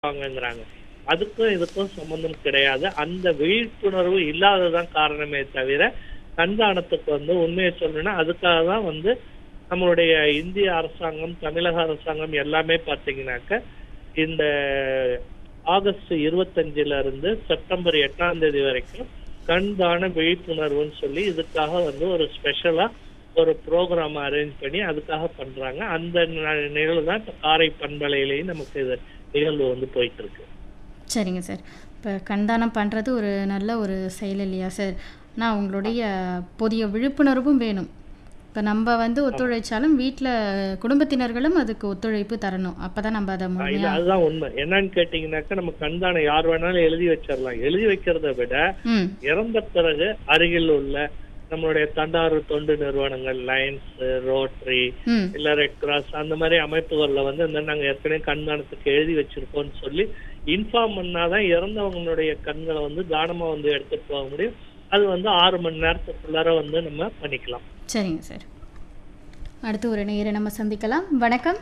வாங்கங்கிறாங்க அதுக்கும் இதுக்கும் சம்பந்தம் கிடையாது அந்த விழிப்புணர்வு இல்லாததான் காரணமே தவிர கண்தானத்துக்கு வந்து உண்மையை சொல்லணும்னா அதுக்காக தான் வந்து நம்மளுடைய இந்திய அரசாங்கம் தமிழக அரசாங்கம் எல்லாமே பார்த்தீங்கன்னாக்க இந்த ஆகஸ்ட் இருபத்தஞ்சுல இருந்து செப்டம்பர் எட்டாம் தேதி வரைக்கும் கண் தான விழிப்புணர்வுன்னு சொல்லி இதுக்காக வந்து ஒரு ஸ்பெஷலா ஒரு ப்ரோக்ராம் அரேஞ்ச் பண்ணி அதுக்காக பண்றாங்க அந்த ந- நிகழ்வு தான் இப்ப காரை பண்பலையிலையும் நமக்கு இது நிகழ்வு வந்து போயிட்டு இருக்கு சரிங்க சார் இப்போ கண்தானம் பண்ணுறது ஒரு நல்ல ஒரு செயல் இல்லையா சார் ஆனால் உங்களுடைய புதிய விழிப்புணர்வும் வேணும் இப்போ நம்ம வந்து ஒத்துழைச்சாலும் வீட்டில் குடும்பத்தினர்களும் அதுக்கு ஒத்துழைப்பு தரணும் அப்போ தான் நம்ம அதை ஆ, இது முழுமையாக அதுதான் உண்மை என்னன்னு கேட்டீங்கன்னாக்கா நம்ம கண்தானம் யார் வேணாலும் எழுதி வச்சிடலாம் எழுதி வைக்கிறத விட ம் இறந்த பிறகு அருகில் உள்ள நம்மளுடைய தண்டாறு தொண்டு நிறுவனங்கள் லைன்ஸ் ரோட்டரி ம் இல்ல ரெட் கிராஸ் அந்த மாதிரி அமைப்புகள்ல வந்து இந்த நாங்க ஏற்கனவே கண்தானத்துக்கு எழுதி வச்சிருக்கோம்னு சொல்லி இன்ஃபார்ம் பண்ணாதான் இறந்தவங்களுடைய கண்களை வந்து தானமா வந்து எடுத்துட்டு போக முடியும் அது வந்து ஆறு மணி நேரத்துக்குள்ளார வந்து நம்ம பண்ணிக்கலாம் சரிங்க சார் அடுத்து ஒரு நேரை நம்ம சந்திக்கலாம் வணக்கம்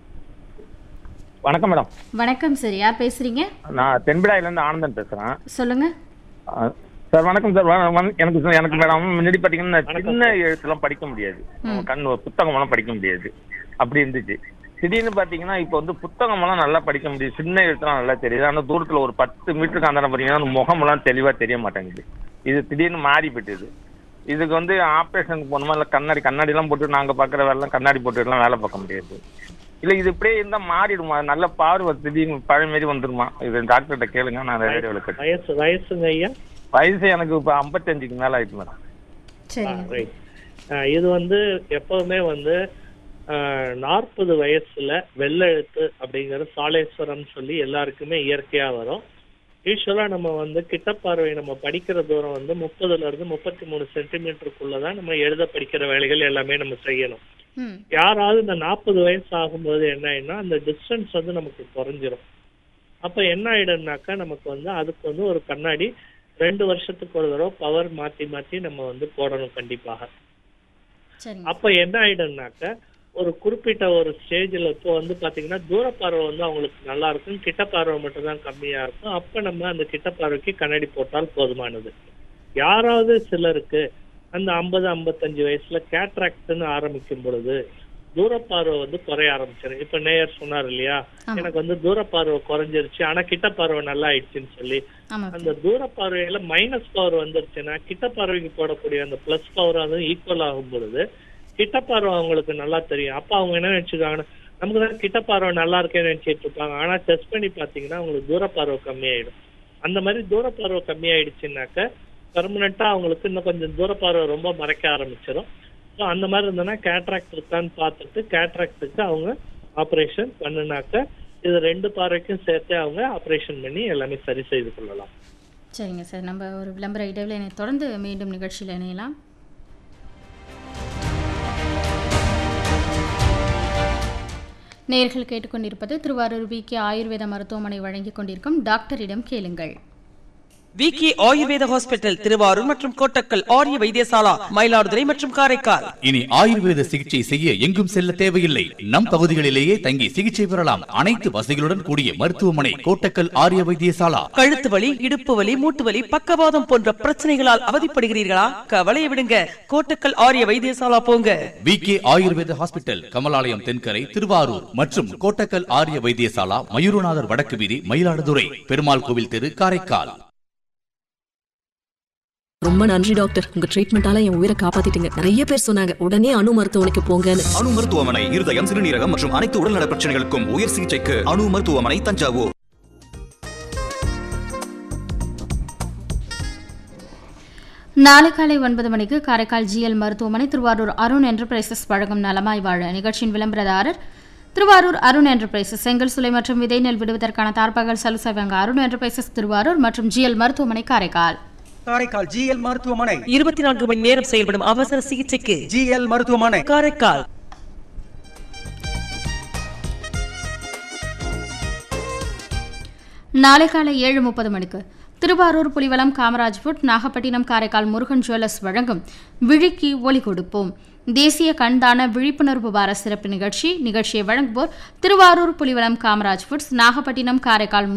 வணக்கம் மேடம் வணக்கம் சார் யார் பேசுகிறீங்க நான் தென்பிடாயிலேருந்து ஆனந்தன் பேசுகிறேன் சொல்லுங்கள் சார் வணக்கம் சார் வ- வண- எனக்கு சார் எனக்கு மேடம் முன்னாடி பார்த்தீங்கன்னா சின்ன எழுத்துலாம் படிக்க முடியாது நம்ம கண் புத்தகமெல்லாம் படிக்க முடியாது அப்படி இருந்துச்சு திடீர்னு பார்த்தீங்கன்னா இப்போ வந்து புத்தகமெல்லாம் நல்லா படிக்க முடியுது சின்ன எழுத்துலாம் நல்லா தெரியுது ஆனால் தூரத்தில் ஒரு பத்து மீட்டருக்கு அந்த பார்த்தீங்கன்னா அந்த முகமெல்லாம் தெளிவாக தெரிய மாட்டேங்குது இது திடீர்னு மாறி போயிட்டுது இதுக்கு வந்து ஆப்ரேஷனுக்கு போகணுமா இல்லை கண்ணாடி கண்ணாடிலாம் போட்டு நாங்கள் பார்க்குற வேலைலாம் கண்ணாடி போட்டுலாம் வேலை பார்க்க முடியாது இல்லை இது இப்படியே இருந்தால் மாறிடுமா நல்ல பார்வை திடீர்னு பழைய மாரி வந்துருமா இது டாக்டர்கிட்ட கேளுங்க நான் ரேடியோவில் கேட்டேன் வயசு வயசுங்க ஐயா வயசு எனக்கு இப்போ ஐம்பத்தஞ்சுக்கு மேலே ஆயிடுச்சு மேடம் சரிங்க ரைட் இது வந்து எப்பவுமே வந்து நாற்பது வயசுல வெள்ளெழுத்து அப்படிங்கிற சாலேஸ்வரம் சொல்லி எல்லாருக்குமே இயற்கையா வரும் யூஸ்வலா நம்ம வந்து கிட்ட பார்வை நம்ம படிக்கிற தூரம் வந்து முப்பதுல இருந்து முப்பத்தி மூணு சென்டிமீட்டருக்குள்ளதான் நம்ம எழுத படிக்கிற வேலைகள் எல்லாமே நம்ம செய்யணும் ம் யாராவது இந்த நாற்பது வயசு ஆகும்போது என்ன ஆயிடும்னா அந்த டிஸ்டன்ஸ் வந்து நமக்கு குறைஞ்சிரும் அப்ப என்ன ஆயிடும்னாக்கா நமக்கு வந்து அதுக்கு வந்து ஒரு கண்ணாடி ரெண்டு வருஷத்துக்கு ஒரு தடவை பவர் மாத்தி மாத்தி நம்ம வந்து போடணும் கண்டிப்பாக சரிங்க அப்ப என்ன ஆயிடும்னாக்க ஒரு குறிப்பிட்ட ஒரு ஸ்டேஜ்ல இப்போ வந்து பாத்தீங்கன்னா தூர பார்வை வந்து அவங்களுக்கு நல்லா இருக்கும் கிட்ட பார்வை மட்டும் தான் கம்மியா இருக்கும் அப்ப நம்ம அந்த கிட்ட பார்வைக்கு கண்ணாடி போட்டால் போதுமானது யாராவது சிலருக்கு அந்த ஐம்பது ஐம்பத்தஞ்சு வயசுல கேட்ராக்ட்னு ஆரம்பிக்கும் பொழுது தூரப்பார்வை வந்து குறைய ஆரம்பிச்சிடும் இப்ப நேயர் சொன்னார் இல்லையா ஆமா. எனக்கு வந்து தூரப்பார்வை குறைஞ்சிருச்சு ஆனா கிட்ட பார்வை நல்லா ஆயிடுச்சுன்னு சொல்லி ஆமாம் அந்த தூர பார்வையில மைனஸ் பவர் வந்துருச்சுன்னா கிட்ட பார்வைக்கு போடக்கூடிய அந்த பிளஸ் பவர் அதுவும் ஈக்குவல் ஆகும் பொழுது கிட்ட பார்வை அவங்களுக்கு நல்லா தெரியும் அப்ப அவங்க என்ன நினைச்சுக்காங்கன்னா நமக்கு தான் கிட்ட பார்வை நல்லா இருக்கேன்னு நினைச்சிட்டு இருப்பாங்க ஆனா டெஸ்ட் பண்ணி பாத்தீங்கன்னா அவங்களுக்கு தூர பார்வை கம்மியாயிடும் அந்த மாதிரி தூர பார்வை கம்மியாயிடுச்சுன்னாக்க பெர்மனண்டா அவங்களுக்கு இன்னும் கொஞ்சம் தூர பார்வை ரொம்ப மறைக்க ஆரம்பிச்சிடும் ஸோ அந்த மாதிரி இருந்ததுன்னா கேட்ராக்ட் இருக்கான்னு பார்த்துட்டு கேட்ராக்டுக்கு அவங்க ஆப்ரேஷன் பண்ணுனாக்க இது ரெண்டு பார்வைக்கும் சேர்த்து அவங்க ஆப்ரேஷன் பண்ணி எல்லாமே சரி செய்து கொள்ளலாம் சரிங்க சார் நம்ம ஒரு விளம்பர இடைவெளியை தொடர்ந்து மீண்டும் நிகழ்ச்சியில் இணையலாம் நேர்கள் கேட்டுக்கொண்டிருப்பது திருவாரூர் வி கே ஆயுர்வேத மருத்துவமனை வழங்கிக் கொண்டிருக்கும் டாக்டரிடம் கேளுங்கள் விக்கி ஆயுர்வேத ஹாஸ்பிட்டல் திருவாரூர் மற்றும் கோட்டக்கல் ஆரிய வைத்தியசாலா மயிலாடுதுறை மற்றும் காரைக்கால் இனி ஆயுர்வேத சிகிச்சை செய்ய எங்கும் செல்ல தேவையில்லை நம் பகுதிகளிலேயே தங்கி சிகிச்சை பெறலாம் அனைத்து வசதிகளுடன் கூடிய மருத்துவமனை கோட்டக்கல் ஆரிய வைத்தியசாலா கழுத்து வலி இடுப்பு வலி மூட்டு வலி பக்கவாதம் போன்ற பிரச்சனைகளால் அவதிப்படுகிறீர்களா கவலையை விடுங்க கோட்டக்கல் ஆரிய வைத்தியசாலா போங்க V K Ayurveda hospital Kamalalayam Thenkarai Thiruvarur மற்றும் கோட்டக்கல் ஆரிய வைத்தியசாலா மயூரநாதர் வடக்கு வீதி மயிலாடுதுறை பெருமாள் கோவில் தெரு காரைக்கால் ரொம்ப நன்றி டாக்டர் உங்க ட்ரீட்மெண்டால என் உயிரை காப்பாத்திட்டீங்க நிறைய பேர் சொன்னாங்க உடனே அணு மருத்துவமனைக்கு போங்கன்னு அணு மருத்துவமனை இருதயம் சிறுநீரகம் மற்றும் அனைத்து உடல்நல பிரச்சனைகளுக்கும் உயர் சிகிச்சைக்கு அணு மருத்துவமனை தஞ்சாவூர் நாளை காலை ஒன்பது மணிக்கு காரைக்கால் ஜிஎல் மருத்துவமனை திருவாரூர் அருண் என்டர்பிரைசஸ் வழங்கும் நலமாய் வாழ நிகழ்ச்சியின் விளம்பரதாரர் திருவாரூர் அருண் என்டர்பிரைசஸ் செங்கல் சுலை மற்றும் விதை நெல் விடுவதற்கான தார்ப்பாகல் சலுசை அருண் என்டர்பிரைசஸ் திருவாரூர் மற்றும் ஜிஎல் மருத்துவமனை காரைக்கால் காரைக்கால் ஜிஎல் மருத்துவமனை இருபத்தி நான்கு மணி நேரம் செயல்படும் அவசர சிகிச்சைக்கு ஜிஎல் மருத்துவமனை காரைக்கால் நாளை காலை ஏழு முப்பது மணிக்கு திருவாரூர் புலிவலம் காமராஜ்புட் நாகப்பட்டினம் காரைக்கால் முருகன் ஜுவல்லர்ஸ் வழங்கும் விழிக்கு ஒலி கொடுப்போம் தேசிய கண்தான விழிப்புணர்வு வார சிறப்பு நிகழ்ச்சி நிகழ்ச்சியை வழங்குவோர் திருவாரூர் புலிவலம் காமராஜ் ஃபுட்ஸ் நாகப்பட்டினம் காரைக்கால்